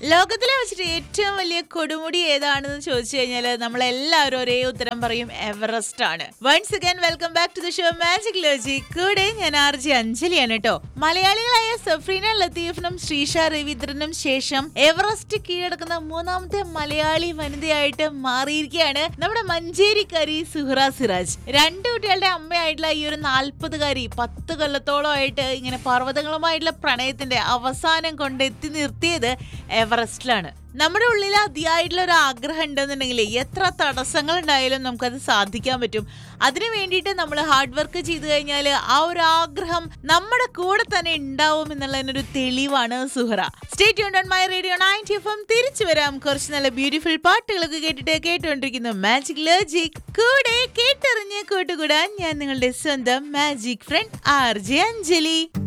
ലോകത്തിലെ വെച്ചിട്ട് ഏറ്റവും വലിയ കൊടുമുടി ഏതാണെന്ന് ചോദിച്ചു കഴിഞ്ഞാൽ നമ്മളെല്ലാവരും ഒരേ ഉത്തരം പറയും എവറസ്റ്റ് ആണ് once again welcome back to the show magic ലോജി കൂടെ ഞാൻ ആർ ജി അഞ്ജലിയാണ് കേട്ടോ മലയാളികളായ സഫ്രീന ലത്തീഫിനും ശ്രീഷ രവീന്ദ്രനും ശേഷം എവറസ്റ്റ് കീഴടക്കുന്ന മൂന്നാമത്തെ മലയാളി വനിതയായിട്ട് മാറിയിരിക്കുകയാണ് നമ്മുടെ മഞ്ചേരിക്കാരി സുഹറ സിറാജ് രണ്ട് കുട്ടികളുടെ അമ്മയായിട്ടുള്ള ഈ ഒരു നാൽപ്പതുകാരി പത്ത് കൊല്ലത്തോളമായിട്ട് ഇങ്ങനെ പർവ്വതങ്ങളുമായിട്ടുള്ള പ്രണയത്തിന്റെ അവസാനം കൊണ്ട് എത്തി നിർത്തിയത് എവറസ്റ്റിലാണ് നമ്മുടെ ഉള്ളിൽ അതിയായിട്ടുള്ള ഒരു ആഗ്രഹം ഉണ്ടെന്നുണ്ടെങ്കിൽ എത്ര തടസ്സങ്ങൾ ഉണ്ടായാലും നമുക്കത് സാധിക്കാൻ പറ്റും അതിനു വേണ്ടിയിട്ട് നമ്മൾ ഹാർഡ് വർക്ക് ചെയ്തു കഴിഞ്ഞാൽ ആ ഒരു ആഗ്രഹം നമ്മുടെ കൂടെ തന്നെ ഉണ്ടാവും എന്നുള്ളതിനൊരു തെളിവാണ് സുഹറ സ്റ്റേറ്റ് യൂൺ on my radio ninety F M തിരിച്ചു വരാം കുറച്ച് നല്ല ബ്യൂട്ടിഫുൾ പാട്ടുകളൊക്കെ കേട്ടിട്ട് കേട്ടുകൊണ്ടിരിക്കുന്നു മാജിക് ലോജിക് കൂടെ കേട്ടറിഞ്ഞ് കൂട്ടുകൂടാൻ ഞാൻ നിങ്ങളുടെ സ്വന്തം magic friend R J Anjali